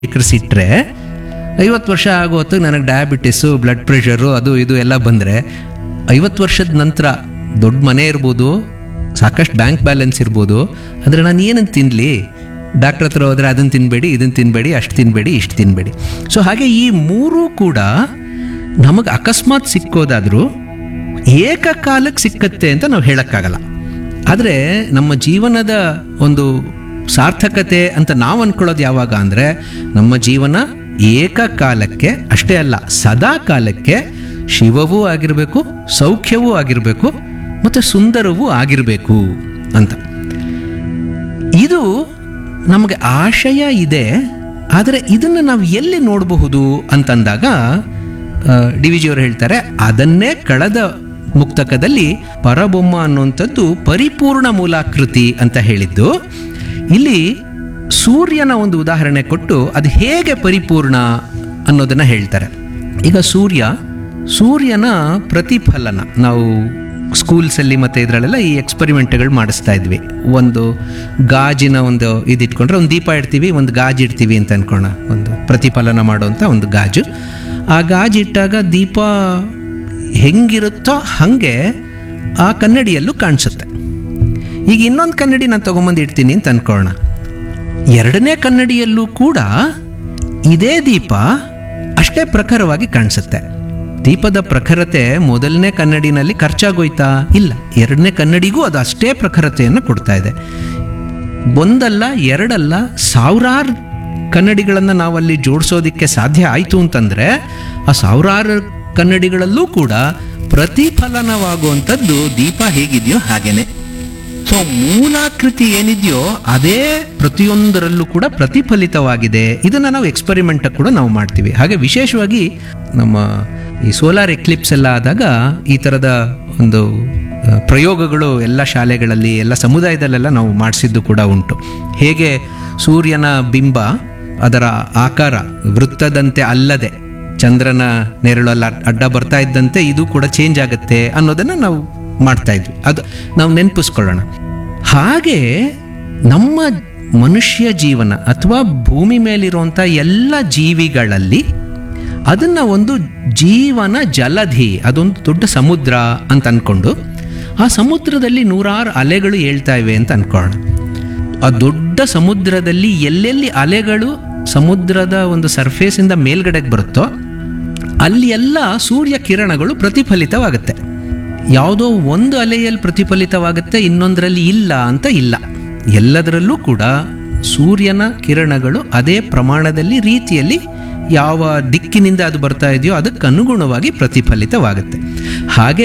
ಸ್ವೀಕರಿಸಿಟ್ರೆ ಐವತ್ತು ವರ್ಷ ಆಗೋ ಹೊತ್ತಿಗೆ ನನಗೆ ಡಯಾಬಿಟಿಸು ಬ್ಲಡ್ ಪ್ರೆಷರು ಅದು ಇದು ಎಲ್ಲ ಬಂದರೆ ಐವತ್ತು ವರ್ಷದ ನಂತರ ದೊಡ್ಡ ಮನೆ ಇರ್ಬೋದು ಸಾಕಷ್ಟು ಬ್ಯಾಂಕ್ ಬ್ಯಾಲೆನ್ಸ್ ಇರ್ಬೋದು ಆದರೆ ನಾನು ಏನಂತ ತಿನ್ನಲಿ ಡಾಕ್ಟ್ರ್ ಹತ್ರ ಹೋದರೆ ಅದನ್ನು ತಿನ್ನಬೇಡಿ ಇದನ್ನು ತಿನ್ನಬೇಡಿ ಅಷ್ಟು ತಿನ್ನಬೇಡಿ ಇಷ್ಟು ತಿನ್ನಬೇಡಿ ಸೊ ಹಾಗೆ ಈ ಮೂರೂ ಕೂಡ ನಮಗೆ ಅಕಸ್ಮಾತ್ ಸಿಕ್ಕೋದಾದರೂ ಏಕಕಾಲಕ್ಕೆ ಸಿಕ್ಕತ್ತೆ ಅಂತ ನಾವು ಹೇಳೋಕ್ಕಾಗಲ್ಲ ಆದರೆ ನಮ್ಮ ಜೀವನದ ಒಂದು ಸಾರ್ಥಕತೆ ಅಂತ ನಾವು ಅನ್ಕೊಳ್ಳೋದು ಯಾವಾಗ ಅಂದರೆ ನಮ್ಮ ಜೀವನ ಏಕಕಾಲಕ್ಕೆ ಅಷ್ಟೇ ಅಲ್ಲ ಸದಾ ಕಾಲಕ್ಕೆ ಶಿವವೂ ಆಗಿರಬೇಕು ಸೌಖ್ಯವೂ ಆಗಿರಬೇಕು ಮತ್ತು ಸುಂದರವೂ ಆಗಿರಬೇಕು ಅಂತ ಇದು ನಮಗೆ ಆಶಯ ಇದೆ ಆದರೆ ಇದನ್ನು ನಾವು ಎಲ್ಲಿ ನೋಡಬಹುದು ಅಂತಂದಾಗ ಡಿ ವಿ ಜಿಯವರು ಹೇಳ್ತಾರೆ ಅದನ್ನೇ ಕಳೆದ ಮುಕ್ತಕದಲ್ಲಿ ಪರಬೊಮ್ಮ ಅನ್ನುವಂಥದ್ದು ಪರಿಪೂರ್ಣ ಮೂಲಾಕೃತಿ ಅಂತ ಹೇಳಿದ್ದು ಇಲ್ಲಿ ಸೂರ್ಯನ ಒಂದು ಉದಾಹರಣೆ ಕೊಟ್ಟು ಅದು ಹೇಗೆ ಪರಿಪೂರ್ಣ ಅನ್ನೋದನ್ನ ಹೇಳ್ತಾರೆ ಈಗ ಸೂರ್ಯ ಸೂರ್ಯನ ಪ್ರತಿಫಲನ ನಾವು ಸ್ಕೂಲ್ಸಲ್ಲಿ ಮತ್ತು ಇದರಲ್ಲೆಲ್ಲ ಈ ಎಕ್ಸ್ಪರಿಮೆಂಟ್ಗಳು ಮಾಡಿಸ್ತಾ ಇದ್ವಿ ಒಂದು ಗಾಜಿನ ಒಂದು ಇದಿಟ್ಕೊಂಡ್ರೆ ಒಂದು ದೀಪ ಇಡ್ತೀವಿ ಒಂದು ಗಾಜು ಇಡ್ತೀವಿ ಅಂತ ಅನ್ಕೋಣ ಒಂದು ಪ್ರತಿಫಲನ ಮಾಡುವಂಥ ಒಂದು ಗಾಜು ಆ ಗಾಜು ಇಟ್ಟಾಗ ದೀಪ ಹೆಂಗಿರುತ್ತೋ ಹಾಗೆ ಆ ಕನ್ನಡಿಯಲ್ಲೂ ಕಾಣಿಸುತ್ತೆ ಈಗ ಇನ್ನೊಂದು ಕನ್ನಡಿ ನಾನು ತೊಗೊಂಬಂದು ಇಡ್ತೀನಿ ಅಂತ ಅನ್ಕೊಳ್ಳೋಣ ಎರಡನೇ ಕನ್ನಡಿಯಲ್ಲೂ ಕೂಡ ಇದೇ ದೀಪ ಅಷ್ಟೇ ಪ್ರಖರವಾಗಿ ಕಾಣಿಸುತ್ತೆ ದೀಪದ ಪ್ರಖರತೆ ಮೊದಲನೇ ಕನ್ನಡಿನಲ್ಲಿ ಖರ್ಚಾಗೋಯ್ತಾ ಇಲ್ಲ ಎರಡನೇ ಕನ್ನಡಿಗೂ ಅದು ಅಷ್ಟೇ ಪ್ರಖರತೆಯನ್ನು ಕೊಡ್ತಾ ಇದೆ ಒಂದಲ್ಲ ಎರಡಲ್ಲ ಸಾವಿರಾರು ಕನ್ನಡಿಗಳನ್ನು ನಾವಲ್ಲಿ ಜೋಡಿಸೋದಕ್ಕೆ ಸಾಧ್ಯ ಆಯಿತು ಅಂತಂದರೆ ಆ ಸಾವಿರಾರು ಕನ್ನಡಿಗಳಲ್ಲೂ ಕೂಡ ಪ್ರತಿಫಲನವಾಗುವಂಥದ್ದು ದೀಪ ಹೇಗಿದೆಯೋ ಹಾಗೇನೆ ಸೊ ಮೂಲಾಕೃತಿ ಏನಿದೆಯೋ ಅದೇ ಪ್ರತಿಯೊಂದರಲ್ಲೂ ಕೂಡ ಪ್ರತಿಫಲಿತವಾಗಿದೆ ಇದನ್ನು ನಾವು ಎಕ್ಸ್ಪರಿಮೆಂಟ್ ಕೂಡ ನಾವು ಮಾಡ್ತೀವಿ ಹಾಗೆ ವಿಶೇಷವಾಗಿ ನಮ್ಮ ಈ ಸೋಲಾರ್ ಎಕ್ಲಿಪ್ಸ್ ಎಲ್ಲ ಆದಾಗ ಈ ಥರದ ಒಂದು ಆ, ಪ್ರಯೋಗಗಳು ಎಲ್ಲ ಶಾಲೆಗಳಲ್ಲಿ ಎಲ್ಲ ಸಮುದಾಯದಲ್ಲೆಲ್ಲ ನಾವು ಮಾಡಿಸಿದ್ದು ಕೂಡ ಉಂಟು ಹೇಗೆ ಸೂರ್ಯನ ಬಿಂಬ ಅದರ ಆಕಾರ ವೃತ್ತದಂತೆ ಅಲ್ಲದೆ ಚಂದ್ರನ ನೆರಳಲ್ಲಿ ಅಡ್- ಅಡ್ಡ ಬರ್ತಾ ಇದ್ದಂತೆ ಇದು ಕೂಡ ಚೇಂಜ್ ಆಗುತ್ತೆ ಅನ್ನೋದನ್ನು ನಾವು ಮಾಡ್ತಾ ಇದ್ವಿ ಅದು ನಾವು ನೆನಪಿಸ್ಕೊಳ್ಳೋಣ ಹಾಗೆ ನಮ್ಮ ಮನುಷ್ಯ ಜೀವನ ಅಥವಾ ಭೂಮಿ ಮೇಲಿರುವಂಥ ಎಲ್ಲ ಜೀವಿಗಳಲ್ಲಿ ಅದನ್ನ ಒಂದು ಜೀವನ ಜಲಧಿ ಅದೊಂದು ದೊಡ್ಡ ಸಮುದ್ರ ಅಂತ ಅನ್ಕೊಂಡು ಆ ಸಮುದ್ರದಲ್ಲಿ ನೂರಾರು ಅಲೆಗಳು ಏಳ್ತಾ ಇವೆ ಅಂತ ಅನ್ಕೊಳ್ಳೋಣ ಆ ದೊಡ್ಡ ಸಮುದ್ರದಲ್ಲಿ ಎಲ್ಲೆಲ್ಲಿ ಅಲೆಗಳು ಸಮುದ್ರದ ಒಂದು ಸರ್ಫೇಸಿಂದ ಮೇಲ್ಗಡೆಗೆ ಬರುತ್ತೋ ಅಲ್ಲಿ ಎಲ್ಲ ಸೂರ್ಯ ಕಿರಣಗಳು ಪ್ರತಿಫಲಿತವಾಗುತ್ತೆ ಯಾವುದೋ ಒಂದು ಅಲೆಯಲ್ಲಿ ಪ್ರತಿಫಲಿತವಾಗುತ್ತೆ ಇನ್ನೊಂದರಲ್ಲಿ ಇಲ್ಲ ಅಂತ ಇಲ್ಲ ಎಲ್ಲದರಲ್ಲೂ ಕೂಡ ಸೂರ್ಯನ ಕಿರಣಗಳು ಅದೇ ಪ್ರಮಾಣದಲ್ಲಿ ರೀತಿಯಲ್ಲಿ ಯಾವ ದಿಕ್ಕಿನಿಂದ ಅದು ಬರ್ತಾ ಇದೆಯೋ ಅದಕ್ಕೆ ಅನುಗುಣವಾಗಿ ಪ್ರತಿಫಲಿತವಾಗುತ್ತೆ ಹಾಗೆ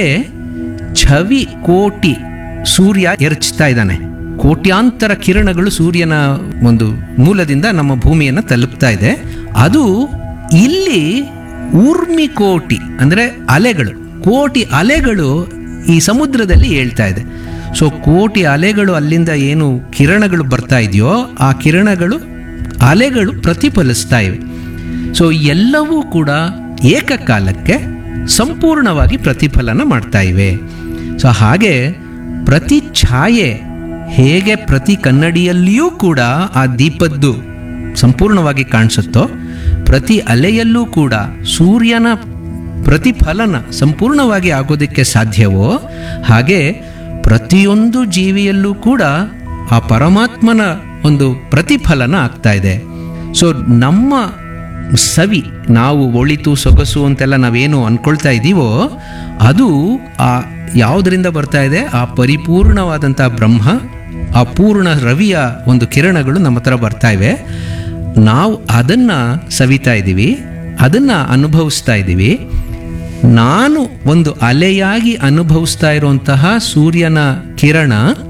ಛವಿ ಕೋಟಿ ಸೂರ್ಯ ಎರಚ್ತಾ ಇದ್ದಾನೆ ಕೋಟ್ಯಾಂತರ ಕಿರಣಗಳು ಸೂರ್ಯನ ಒಂದು ಮೂಲದಿಂದ ನಮ್ಮ ಭೂಮಿಯನ್ನು ತಲುಪ್ತಾ ಇದೆ ಅದು ಇಲ್ಲಿ ಊರ್ಮಿ ಕೋಟಿ ಅಂದರೆ ಅಲೆಗಳು ಕೋಟಿ ಅಲೆಗಳು ಈ ಸಮುದ್ರದಲ್ಲಿ ಹೇಳ್ತಾ ಇದೆ ಸೊ ಕೋಟಿ ಅಲೆಗಳು ಅಲ್ಲಿಂದ ಏನು ಕಿರಣಗಳು ಬರ್ತಾ ಇದೆಯೋ ಆ ಕಿರಣಗಳು ಅಲೆಗಳು ಪ್ರತಿಫಲಿಸ್ತಾ ಇವೆ ಸೊ ಎಲ್ಲವೂ ಕೂಡ ಏಕಕಾಲಕ್ಕೆ ಸಂಪೂರ್ಣವಾಗಿ ಪ್ರತಿಫಲನ ಮಾಡ್ತಾ ಇವೆ ಸೊ ಹಾಗೆ ಪ್ರತಿ ಛಾಯೆ ಹೇಗೆ ಪ್ರತಿ ಕನ್ನಡಿಯಲ್ಲಿಯೂ ಕೂಡ ಆ ದೀಪದ್ದು ಸಂಪೂರ್ಣವಾಗಿ ಕಾಣಿಸುತ್ತೋ ಪ್ರತಿ ಅಲೆಯಲ್ಲೂ ಕೂಡ ಸೂರ್ಯನ ಪ್ರತಿಫಲನ ಸಂಪೂರ್ಣವಾಗಿ ಆಗೋದಕ್ಕೆ ಸಾಧ್ಯವೋ ಹಾಗೆ ಪ್ರತಿಯೊಂದು ಜೀವಿಯಲ್ಲೂ ಕೂಡ ಆ ಪರಮಾತ್ಮನ ಒಂದು ಪ್ರತಿಫಲನ ಆಗ್ತಾ ಇದೆ ಸೊ ನಮ್ಮ ಸವಿ ನಾವು ಒಳಿತು ಸೊಗಸು ಅಂತೆಲ್ಲ ನಾವೇನು ಅನ್ಕೊಳ್ತಾ ಇದ್ದೀವೋ ಅದು ಆ ಯಾವುದರಿಂದ ಬರ್ತಾ ಇದೆ ಆ ಪರಿಪೂರ್ಣವಾದಂಥ ಬ್ರಹ್ಮ ಆ ಪೂರ್ಣ ರವಿಯ ಒಂದು ಕಿರಣಗಳು ನಮ್ಮ ಹತ್ರ ಬರ್ತಾ ಇವೆ ನಾವು ಅದನ್ನು ಸವಿತಾ ಇದ್ದೀವಿ ಅದನ್ನು ಅನುಭವಿಸ್ತಾ ಇದ್ದೀವಿ ನಾನು ಒಂದು ಅಲೆಯಾಗಿ ಅನುಭವಿಸ್ತಾ ಇರುವಂತಹ ಸೂರ್ಯನ ಕಿರಣ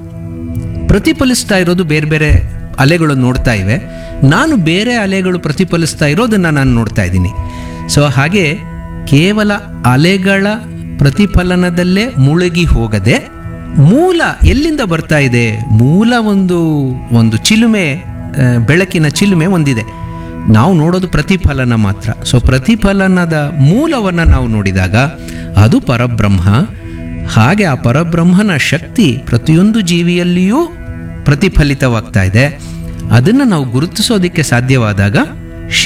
ಪ್ರತಿಫಲಿಸ್ತಾ ಇರೋದು ಬೇರೆ ಬೇರೆ ಅಲೆಗಳು ನೋಡ್ತಾ ಇವೆ ನಾನು ಬೇರೆ ಅಲೆಗಳು ಪ್ರತಿಫಲಿಸ್ತಾ ಇರೋದನ್ನು ನಾನು ನೋಡ್ತಾ ಇದ್ದೀನಿ ಸೊ ಹಾಗೆ ಕೇವಲ ಅಲೆಗಳ ಪ್ರತಿಫಲನದಲ್ಲೇ ಮುಳುಗಿ ಹೋಗದೆ ಮೂಲ ಎಲ್ಲಿಂದ ಬರ್ತಾ ಇದೆ ಮೂಲ ಒಂದು ಒಂದು ಚಿಲುಮೆ ಆ, ಬೆಳಕಿನ ಚಿಲುಮೆ ಒಂದಿದೆ ನಾವು ನೋಡೋದು ಪ್ರತಿಫಲನ ಮಾತ್ರ ಸೊ ಪ್ರತಿಫಲನದ ಮೂಲವನ್ನು ನಾವು ನೋಡಿದಾಗ ಅದು ಪರಬ್ರಹ್ಮ ಹಾಗೆ ಆ ಪರಬ್ರಹ್ಮನ ಶಕ್ತಿ ಪ್ರತಿಯೊಂದು ಜೀವಿಯಲ್ಲಿಯೂ ಪ್ರತಿಫಲಿತವಾಗ್ತಾ ಇದೆ ಅದನ್ನು ನಾವು ಗುರುತಿಸೋದಕ್ಕೆ ಸಾಧ್ಯವಾದಾಗ